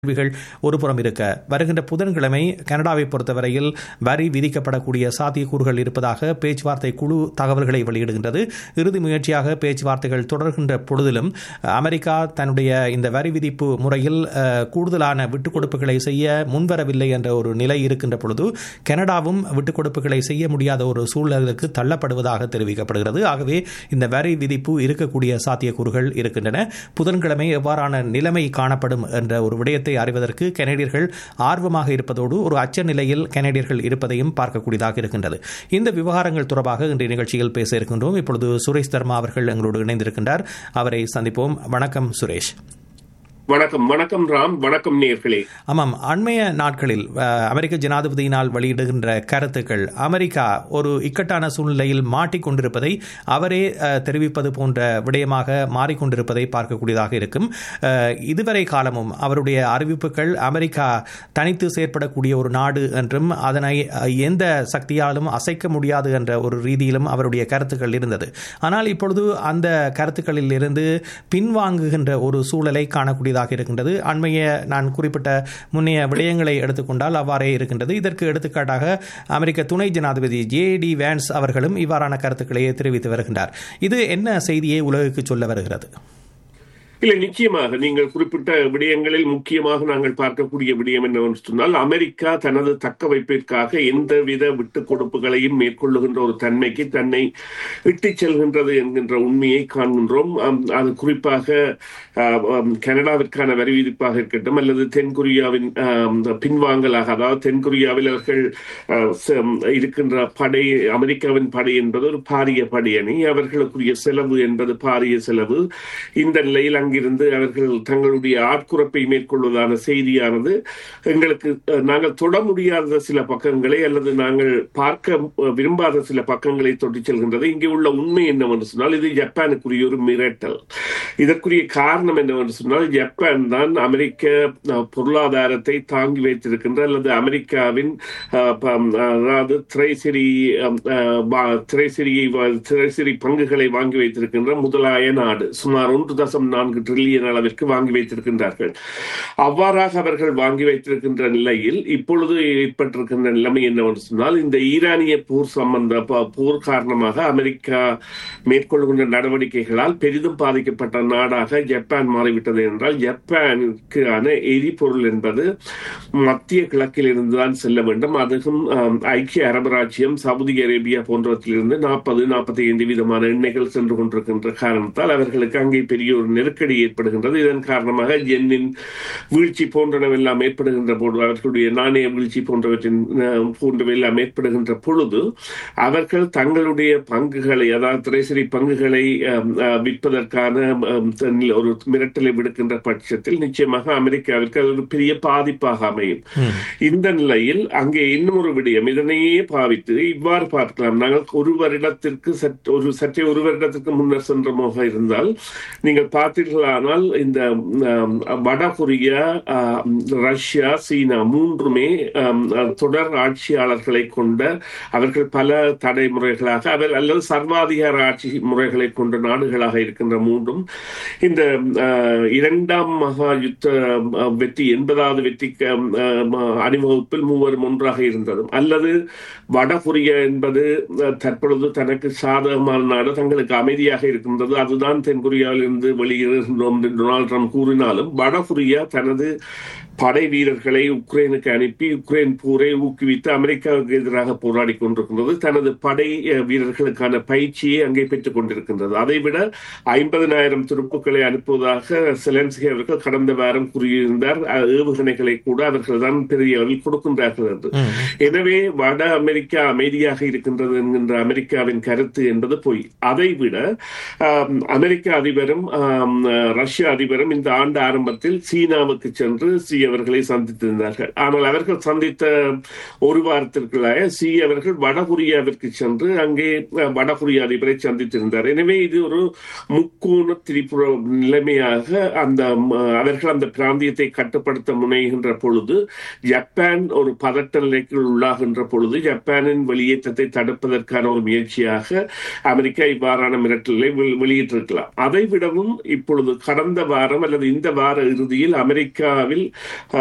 கேள்விகள் ஒருபுறம் இருக்க வருகின்ற புதன்கிழமை கனடாவை பொறுத்தவரையில் வரி விதிக்கப்படக்கூடிய சாத்தியக்கூறுகள் இருப்பதாக பேச்சுவார்த்தை குழு தகவல்களை வெளியிடுகின்றது இறுதி முயற்சியாக பேச்சுவார்த்தைகள் தொடர்கின்ற பொழுதிலும் அமெரிக்கா தன்னுடைய இந்த வரி விதிப்பு முறையில் அஹ், கூடுதலான விட்டுக் கொடுப்புகளை செய்ய முன்வரவில்லை என்ற ஒரு நிலை இருக்கின்ற பொழுது கனடாவும் விட்டுக் கொடுப்புகளை செய்ய முடியாத ஒரு சூழலுக்கு தள்ளப்படுவதாக தெரிவிக்கப்படுகிறது ஆகவே இந்த வரி விதிப்பு இருக்கக்கூடிய சாத்தியக்கூறுகள் இருக்கின்றன புதன்கிழமை எவ்வாறான நிலைமை காணப்படும் என்ற ஒரு விடயத்தை அறிவதற்கு கனடியர்கள் ஆர்வமாக இருப்பதோடு ஒரு அச்ச நிலையில் கனடியர்கள் இருப்பதையும் பார்க்கக்கூடியதாக இருக்கின்றது இந்த விவகாரங்கள் தொடர்பாக இன்றைய நிகழ்ச்சியில் பேச இருக்கின்றோம் இப்பொழுது சுரேஷ் தர்மா அவர்கள் எங்களோடு இணைந்திருக்கின்றார் அவரை சந்திப்போம் வணக்கம் சுரேஷ் வணக்கம் வணக்கம் ராம் வணக்கம் நேர்களே ஆமாம் அண்மைய நாட்களில் அஹ், அமெரிக்க ஜனாதிபதியினால் வெளியிடுகின்ற கருத்துக்கள் அமெரிக்கா ஒரு இக்கட்டான சூழ்நிலையில் மாட்டிக்கொண்டிருப்பதை அவரே அஹ், தெரிவிப்பது போன்ற விடயமாக மாறிக்கொண்டிருப்பதை பார்க்கக்கூடியதாக இருக்கும் அஹ், இதுவரை காலமும் அவருடைய அறிவிப்புகள் அமெரிக்கா தனித்து செயற்படக்கூடிய ஒரு நாடு என்றும் அதனை அஹ், எந்த சக்தியாலும் அசைக்க முடியாது என்ற ஒரு ரீதியிலும் அவருடைய கருத்துக்கள் இருந்தது ஆனால் இப்பொழுது அந்த கருத்துக்களில் இருந்து பின்வாங்குகின்ற ஒரு சூழலை காணக்கூடியதாக இருக்கின்றது அண்மைய நான் குறிப்பிட்ட முன்னைய விடயங்களை எடுத்துக்கொண்டால் அவ்வாறே இருக்கின்றது இதற்கு எடுத்துக்காட்டாக அமெரிக்க துணை ஜனாதிபதி ஜே டி வேன்ஸ் அவர்களும் இவ்வாறான கருத்துக்களையே தெரிவித்து வருகின்றார் இது என்ன செய்தியை உலகுக்கு சொல்ல வருகிறது இல்லை நிச்சயமாக நீங்கள் குறிப்பிட்ட விடயங்களில் முக்கியமாக நாங்கள் பார்க்கக்கூடிய விடயம் என்னவென்று சொன்னால் அமெரிக்கா தனது தக்க வைப்பிற்காக எந்தவித விட்டுக் கொடுப்புகளையும் மேற்கொள்ளுகின்ற ஒரு தன்மைக்கு தன்னை இட்டுச் செல்கின்றது என்கின்ற உண்மையை காண்கின்றோம் அம், அது குறிப்பாக ஆம், ஆம், கனடாவிற்கான வரி விதிப்பாக இருக்கட்டும் அல்லது தென்கொரியாவின் ஆம், பின்வாங்கலாக அதாவது தென்கொரியாவில் அவர்கள் ஆ, ச- இருக்கின்ற படை அமெரிக்காவின் படை என்பது ஒரு பாரிய படை அணி அவர்களுக்குரிய செலவு என்பது பாரிய செலவு இந்த நிலையில் அங்கிருந்து அவர்கள் தங்களுடைய ஆட்குறப்பை மேற்கொள்வதான செய்தியானது எங்களுக்கு அஹ், நாங்கள் தொட முடியாத சில பக்கங்களை அல்லது நாங்கள் பார்க்க அஹ், விரும்பாத சில பக்கங்களை தொட்டுச் செல்கின்றது இங்கே உள்ள உண்மை என்னவென்று சொன்னால் இது ஜப்பானுக்குரிய ஒரு மிரட்டல் இதற்குரிய காரணம் என்னவென்று சொன்னால் ஜப்பான் தான் அமெரிக்க அஹ், பொருளாதாரத்தை தாங்கி வைத்திருக்கின்ற அல்லது அமெரிக்காவின் அஹ், ப- அதாவது திரைசிறி திரைசிறியை திரைசிறி பங்குகளை வாங்கி வைத்திருக்கின்ற முதலாய நாடு சுமார் ஒன்று தசம் நான்கு ட்ரில்லியன் அளவிற்கு வாங்கி வைத்திருக்கின்றார்கள் அவ்வாறாக அவர்கள் வாங்கி வைத்திருக்கின்ற நிலையில் இப்பொழுது ஏற்பட்டிருக்கின்ற நிலைமை என்னவென்று சொன்னால் இந்த ஈரானிய போர் சம்பந்த ப- போர் காரணமாக அமெரிக்கா மேற்கொள்கின்ற நடவடிக்கைகளால் பெரிதும் பாதிக்கப்பட்ட நாடாக ஜப்பான் மாறிவிட்டது என்றால் ஜப்பானுக்கான எரிபொருள் என்பது மத்திய கிழக்கில் இருந்துதான் செல்ல வேண்டும் அதுவும் ஆம், ஐக்கிய அரபு ராச்சியம் சவுதி அரேபியா போன்றவற்றிலிருந்து நாற்பது நாற்பத்தி ஐந்து விதமான எண்ணெய்கள் சென்று கொண்டிருக்கின்ற காரணத்தால் அவர்களுக்கு அங்கே பெரிய ஒரு நெருக்கடி ஏற்படுகின்றது இதன் காரணமாக ஜென்னின் வீழ்ச்சி போன்றனவெல்லாம் ஏற்படுகின்ற பொழுது அவர்களுடைய நாணய வீழ்ச்சி போன்றவற்றின் அஹ், போன்றவையெல்லாம் ஏற்படுகின்ற பொழுது அவர்கள் தங்களுடைய பங்குகளை அதாவது திரைசரி பங்குகளை அஹ், அஹ், விற்பதற்கான அஹ், தன்னில் ஒரு மிரட்டலை விடுக்கின்ற பட்சத்தில் நிச்சயமாக அமெரிக்காவிற்கு அது ஒரு பெரிய பாதிப்பாக அமையும் இந்த நிலையில் அங்கே இன்னும் ஒரு விடயம் இதனையே பாவித்து இவ்வாறு பார்க்கலாம் நாங்கள் ஒரு வருடத்திற்கு சற்று ஒரு சற்றே ஒரு வருடத்திற்கு முன்னர் சென்றமாக இருந்தால் நீங்கள் பார்த்தீர்களானால் இந்த ஆம், வட கொரியா ஆம், ரஷ்யா சீனா மூன்றுமே ஆம், தொடர் ஆட்சியாளர்களை கொண்ட அவர்கள் பல தடைமுறைகளாக அவர் அல்லது சர்வாதிகார ஆட்சி முறைகளை கொண்ட நாடுகளாக இருக்கின்ற மூன்றும் இந்த ஆ, இரண்டாம் மகா யுத்த ஆ, வெற்றி எண்பதாவது வெற்றிக்கு ஆம், ஆம், அணிவகுப்பில் மூவரும் ஒன்றாக இருந்ததும் அல்லது வடகொரியா என்பது அஹ், தற்பொழுது தனக்கு சாதகமான நாடு தங்களுக்கு அமைதியாக இருக்கின்றது அதுதான் தென்கொரியாவில் இருந்து வெளியேறுகின்றோம் என்று டொனால்ட் ட்ரம்ப் கூறினாலும் வடகொரியா தனது படை வீரர்களை உக்ரைனுக்கு அனுப்பி உக்ரைன் போரை ஊக்குவித்து அமெரிக்காவுக்கு எதிராக போராடி கொண்டிருக்கின்றது தனது படை அஹ், வீரர்களுக்கான பயிற்சியை அங்கே பெற்றுக் கொண்டிருக்கின்றது அதைவிட ஐம்பதனாயிரம் துருப்புக்களை அனுப்புவதாக செலன்ஸ்கி அவர்கள் கடந்த வாரம் கூறியிருந்தார் அஹ், ஏவுகணைகளை கூட அவர்கள் தான் பெரிய அளவில் கொடுக்கின்றார்கள் என்று எனவே வட அமெரிக்கா அமைதியாக இருக்கின்றது என்கின்ற அமெரிக்காவின் கருத்து என்பது பொய் அதைவிட ஆம், அமெரிக்க அதிபரும் ஆம், ரஷ்ய அதிபரும் இந்த ஆண்டு ஆரம்பத்தில் சீனாவுக்கு சென்று சி அவர்களை சந்தித்திருந்தார்கள் ஆனால் அவர்கள் சந்தித்த ஒரு வாரத்திற்குள்ளாக சி அவர்கள் வடகொரியாவிற்கு சென்று அங்கே அஹ், வடகொரிய அதிபரை சந்தித்திருந்தார் எனவே இது ஒரு முக்கோண திரிபுர நிலைமையாக அந்த ம, அவர்கள் அந்த பிராந்தியத்தை கட்டுப்படுத்த முனைகின்ற பொழுது ஜப்பான் ஒரு பதட்ட நிலைக்கு உள்ளாகின்ற பொழுது ஜப்பானின் வெளியேற்றத்தை தடுப்பதற்கான ஒரு முயற்சியாக அமெரிக்கா இவ்வாறான மிரட்டலை வெளி- வெளியிட்டிருக்கலாம் அதை விடவும் இப்பொழுது இப்பொழுது கடந்த வாரம் அல்லது இந்த வார இறுதியில் அமெரிக்காவில்